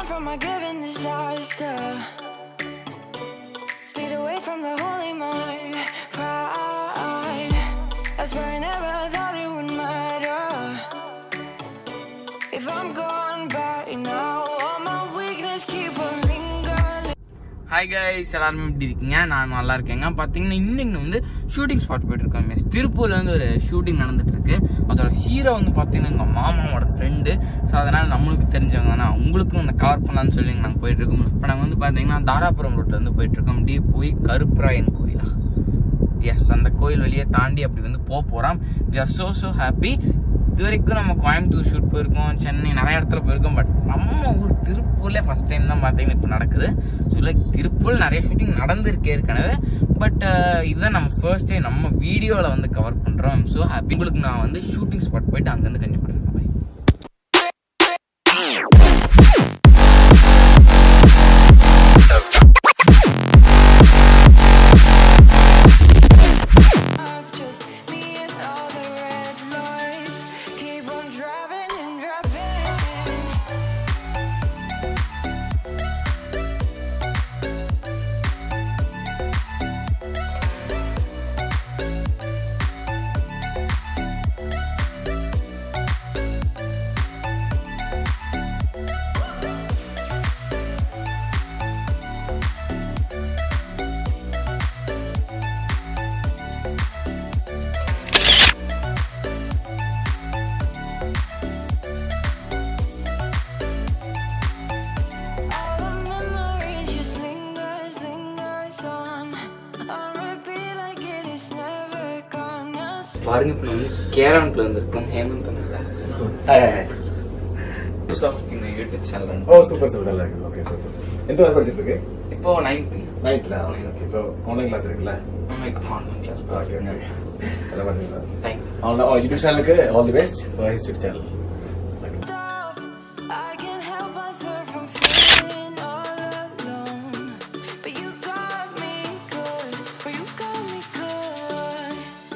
run from a given disaster. Speed away from the holy mind. Pride. I swear I never thought it would matter. If I'm gone by now, all my weakness keep on lingering. Hi guys எல்லாருமே எப்படி இருக்கீங்க நான் நல்லா இருக்கேங்க பார்த்தீங்கன்னா இன்னைக்கு வந்து shooting spot போயிட்டு இருக்கோம் மிஸ் திருப்பூர்ல வந்து ஒரு ஷூட்டிங் நடந்துட்டு இருக்கு அதோட ஹீரோ வந்து பார்த்தீங்கன்னா எங்கள் மாமாவோட ஃப்ரெண்டு ஸோ அதனால் நம்மளுக்கு தெரிஞ்சவங்க தானே உங்களுக்கும் அந்த கவர் பண்ணலாம்னு சொல்லி நாங்கள் போயிட்டு இருக்கோம் இப்போ நாங்கள் வந்து பார்த்தீங்கன்னா தாராபுரம் ரோட்ல வந்து போயிட்டு இருக்கோம் அப்படியே போய் கருப்பராயன் கோயிலா எஸ் அந்த கோயில் வழியே தாண்டி அப்படி வந்து போக போகிறோம் we are so so happy இது வரைக்கும் நம்ம கோயம்புத்தூர் ஷூட் போயிருக்கோம் சென்னை நிறைய இடத்துல போயிருக்கோம் பட் நம்ம ஊர் திருப்பூர்ல ஃபர்ஸ்ட் டைம் தான் பார்த்தீங்கன்னா இப்போ நடக்குது ஸோ லைக் திருப்பூர் நிறைய ஷூட்டிங் நடந்திருக்கே ஏற்கனவே பட் இதுதான் நம்ம ஃபர்ஸ்ட் டைம் நம்ம வீடியோவில் வந்து கவர் பண்ணுறோம் ஸோ ஹாப்பி உங்களுக்கு நான் வந்து ஷூட்டிங் ஸ்பாட் போயிட்டு அங்கேருந்து கண்டிப்பாக பண்ணுறேன் பாய் Just me and all the red lights. Keep on driving and driving. All the memories just lingers, lingers on. On repeat like it is never gonna stop. பாருங்க இப்போ நம்ம வந்து கேரளத்தில் வந்திருக்கோம் ஹேமந்த் இந்த யூடியூப் சேனல் ஓ சூப்பர் சூப்பர் நல்லா இருக்கு ஓகே சூப்பர் எந்த கிளாஸ் படிச்சிட்டு இருக்கு இப்போ நைன்த்துங்க நைன்த்ல ஓகே இப்போ ஆன்லைன் கிளாஸ் இருக்குல்ல நம்ம இப்போ ஆன்லைன் கிளாஸ் ஓகே ஓகே நல்லா படிச்சிருக்கா தேங்க்யூ அவனோட யூடியூப் சேனலுக்கு all the best for his YouTube channel I can't help myself from feeling all alone. But you got me good. But you got me good.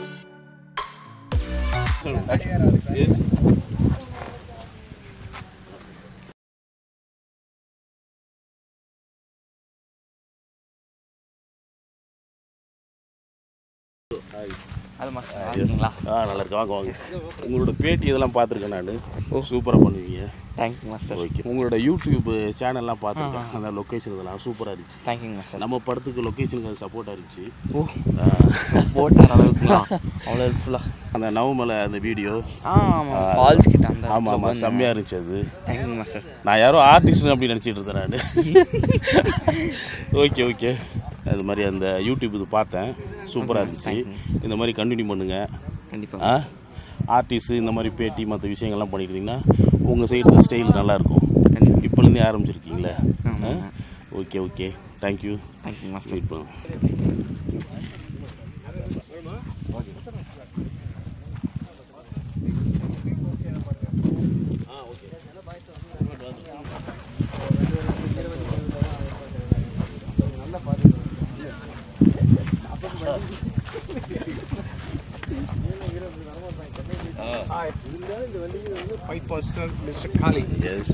அது master ஆ நல்லா இருக்கு வாங்க வாங்க உங்களோட பேட்டி இதெல்லாம் பார்த்துருக்கேன் நான் சூப்பராக பண்ணுவீங்க தேங்க்யூ மாஸ்டர் ஓகே உங்களோட யூடியூப் சேனல்லாம் பார்த்துருக்கேன் அந்த லொக்கேஷன் இதெல்லாம் சூப்பராக இருந்துச்சு தேங்க்யூ மாஸ்டர் நம்ம படத்துக்கு லொக்கேஷனுக்கு சப்போர்ட்டாக இருந்துச்சு ஓ போட்டார் அளவுக்குலாம் அவ்வளோ ஹெல்ப்ஃபுல்லாக அந்த நவமலை அந்த வீடியோ ஆமாம் ஃபால்ஸ் கிட்ட அந்த ஆமாம் ஆமாம் செம்மையாக இருந்துச்சு அது தேங்க்யூ மாஸ்டர் நான் யாரோ ஆர்டிஸ்ட் அப்படி நினச்சிட்டு இருந்தேன் நான் ஓகே ஓகே அது மாதிரி அந்த யூடியூப் இது பார்த்தேன் சூப்பராக இருந்துச்சு இந்த மாதிரி கண்டினியூ பண்ணுங்கள் கண்டிப்பாக ஆ ஆர்டிஸ்ட் இந்த மாதிரி பேட்டி மற்ற விஷயங்கள்லாம் பண்ணிட்டு இருந்தீங்கன்னா உங்கள் சைடு ஸ்டைல் நல்லாயிருக்கும் கண்டிப்பா. இப்போலேருந்தே ஆரம்பிச்சிருக்கீங்களே ஆமா. Okay okay thank you thank you master wait பண்ணுங்க ஃபைட் மாஸ்டர் மிஸ்டர் காலி எஸ்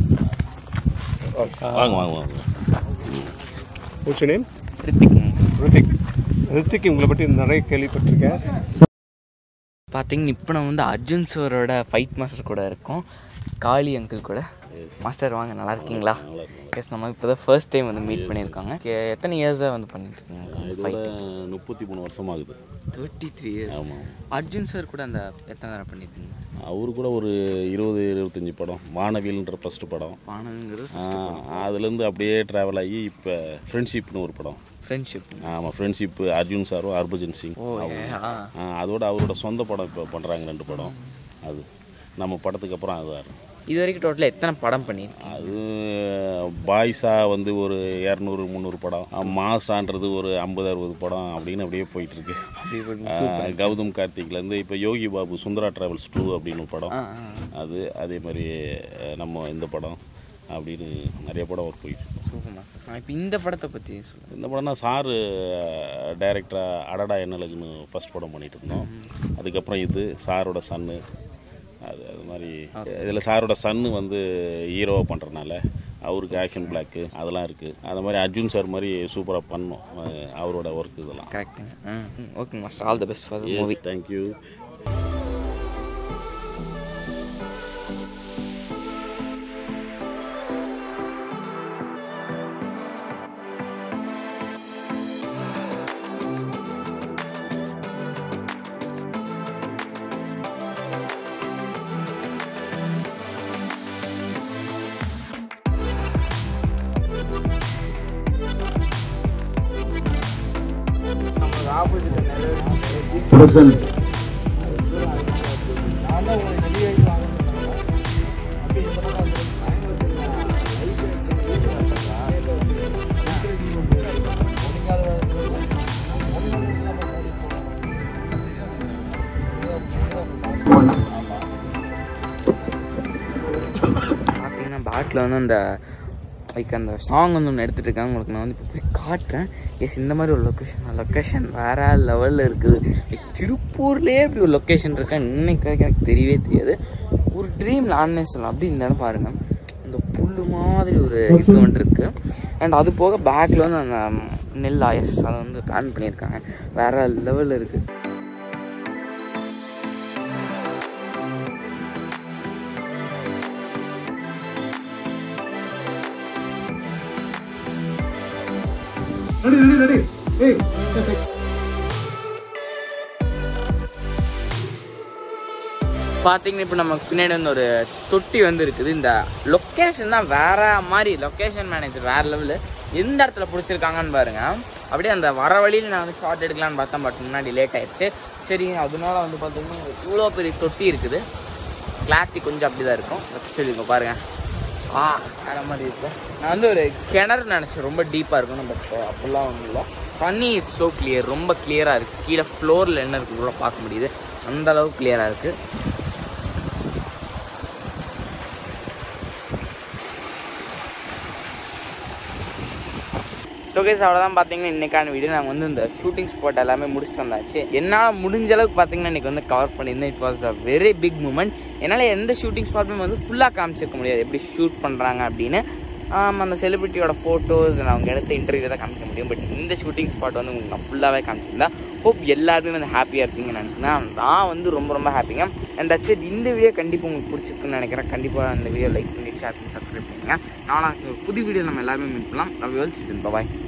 வாங்க வாங்க வாங்க வாட்ஸ் நேம் ரித்திக் ரித்திக் ரித்திக் உங்களை பற்றி நிறைய கேள்விப்பட்டிருக்கேன் பார்த்தீங்கன்னா இப்போ நான் வந்து அர்ஜுன் சாரோட ஃபைட் மாஸ்டர் கூட இருக்கோம் காளி அங்கிள் கூட மாஸ்டர் வாங்க நல்லா இருக்கீங்களா எஸ் நம்ம இப்போ தான் ஃபர்ஸ்ட் டைம் வந்து மீட் பண்ணியிருக்காங்க கே- எத்தனை இயர்ஸாக வந்து பண்ணிட்டு இருக்கீங்க இதோட ஃபைட் முப்பத்தி மூணு வருஷம் ஆகுது தேர்ட்டி த்ரீ இயர்ஸ் ஆமாம் அர்ஜுன் சார் கூட அந்த எத்தனை தடவை பண்ணியிருக்கீங்க அவரு கூட ஒரு இருபது இருபத்தஞ்சி படம் வானவியல்ன்ற ஃபஸ்ட்டு படம் வானங்கிறது ஆ, அதுலேருந்து அப்படியே ட்ராவல் ஆகி இப்போ ஃப்ரெண்ட்ஷிப்னு ஒரு படம் ஃப்ரெண்ட்ஷிப் ஆமாம் ஃப்ரெண்ட்ஷிப் அர்ஜுன் சாரும் ஹர்பஜன் சிங் ஓ அவங்க. ஏ, ஆ ஆ, அதோட அவரோட சொந்த படம் இப்போ பண்ணுறாங்க ரெண்டு படம் அது நம்ம படத்துக்கு அப்புறம் அது இது வரைக்கும் டோட்டலாக எத்தனை படம் பண்ணியிருக்கீங்க அது பாய்ஸா வந்து ஒரு இரநூறு முந்நூறு படம் மாசான்றது ஒரு ஐம்பது அறுபது படம் அப்படின்னு அப்படியே போயிட்டு இருக்கு ஆ, கௌதம் கார்த்திக்லேருந்து இப்போ யோகி பாபு சுந்தரா டிராவல்ஸ் டூ அப்படின்னு ஒரு படம் ஆ ஆ அது அதே மாதிரி அஹ், நம்ம இந்த படம் அப்படின்னு நிறைய படம் ஒர்க் போயிட்டு இருக்கு. சூப்பர் மாஸ்டர் இப்போ இந்த படத்தை பற்றி சொல்லுங்கள் இந்த படம்னா சாரு டைரக்டராக அடடா என்னலகுன்னு ஃபஸ்ட் படம் பண்ணிட்டு இருந்தோம் அதுக்கப்புறம் இது சாரோட சன்னு அது அது மாதிரி இதில் சாரோட சன்னு வந்து ஹீரோவாக பண்ணுறனால அவருக்கு ஆக்ஷன் பிளாக்கு அதெல்லாம் இருக்குது அந்த மாதிரி அர்ஜுன் சார் மாதிரி சூப்பராக பண்ணோம் அஹ் அவரோட ஒர்க் இதெல்லாம் கரெக்டுங்க ம் okay master all the best for the movie yes thank you production பார்த்தீங்கன்னா பேட்டில் வந்து அந்த லைக் அந்த சாங் வந்து ஒன்று எடுத்துகிட்டு இருக்காங்க உங்களுக்கு நான் வந்து இப்போ போய் காட்டுறேன் எஸ் இந்த மாதிரி ஒரு லொக்கேஷன் லொக்கேஷன் வேற லெவலில் இருக்குது லைக் திருப்பூர்லேயே இப்படி ஒரு லொக்கேஷன் இருக்கா இன்னைக்கு வரைக்கும் எனக்கு தெரியவே தெரியாது ஒரு ட்ரீம் லான்னே சொல்லலாம் அப்படி இந்த இடம் பாருங்க இந்த புல்லு மாதிரி ஒரு இது வந்து இருக்குது அண்ட் அது போக பேக்கில் வந்து அந்த நெல் ஆயஸ் அதை வந்து பிளான் பண்ணியிருக்காங்க வேற லெவலில் இருக்குது ரெடி ரெடி ரெடி ஏய் பார்த்தீங்கன்னா இப்போ நமக்கு பின்னாடி வந்து ஒரு தொட்டி வந்து இருக்குது இந்த லொக்கேஷன் தான் வேற மாதிரி லொக்கேஷன் மேனேஜர் வேற லெவலு எந்த இடத்துல பிடிச்சிருக்காங்கன்னு பாருங்க அப்படியே அந்த வர வழியில் நான் வந்து ஷார்ட் எடுக்கலான்னு பார்த்தேன் பட் முன்னாடி லேட் ஆயிடுச்சு சரி அதனால வந்து பார்த்தீங்கன்னா இவ்வளோ பெரிய தொட்டி இருக்குது கிளாரிட்டி கொஞ்சம் அப்படி தான் இருக்கும் சரி இப்போ பாருங்க ஆ வேற மாதிரி இருக்கும் நான் வந்து ஒரு கிணறு நினச்சேன் ரொம்ப டீப்பாக இருக்கணும் பட் அப்படிலாம் ஒன்றும் இல்லை தண்ணி இட்ஸ் ஸோ கிளியர் ரொம்ப கிளியராக இருக்குது கீழே ஃப்ளோரில் என்ன இருக்குது கூட பார்க்க முடியுது அந்த அளவுக்கு கிளியராக இருக்குது ஸோ கேஸ் அவ்வளோதான் பார்த்தீங்கன்னா இன்றைக்கான வீடியோ நாங்கள் வந்து இந்த ஷூட்டிங் ஸ்பாட் எல்லாமே முடிச்சுட்டு வந்தாச்சு என்னால் முடிஞ்ச அளவுக்கு பார்த்தீங்கன்னா இன்றைக்கி வந்து கவர் பண்ணியிருந்தேன் it was a very big moment என்னால் எந்த ஷூட்டிங் ஸ்பாட்டுமே வந்து ஃபுல்லாக காமிச்சிருக்க முடியாது எப்படி ஷூட் பண்ணுறாங்க அப்படின்னு ஆம், அந்த செலிபிரிட்டியோட ஃபோட்டோஸ் அவங்க எடுத்த இன்டர்வியூ தான் காமிக்க முடியும் பட் இந்த ஷூட்டிங் ஸ்பாட் வந்து உங்களுக்கு நான் ஃபுல்லாகவே காமிச்சிருந்தேன் ஹோப் எல்லாருமே வந்து ஹாப்பியாக இருப்பீங்கன்னு நினைக்கிறேன் நான் வந்து ரொம்ப ரொம்ப ஹாப்பிங்க அண்ட் தட்ஸ் இட் இந்த வீடியோ கண்டிப்பாக உங்களுக்கு பிடிச்சிருக்குன்னு நினைக்கிறேன் கண்டிப்பாக அந்த வீடியோ லைக் பண்ணி ஷேர் பண்ணி சப்ஸ்கிரைப் பண்ணுங்க நானும் ஒரு புது வீடியோ நம்ம எல்லாருமே மீட் பண்ணலாம் love you all chicken bye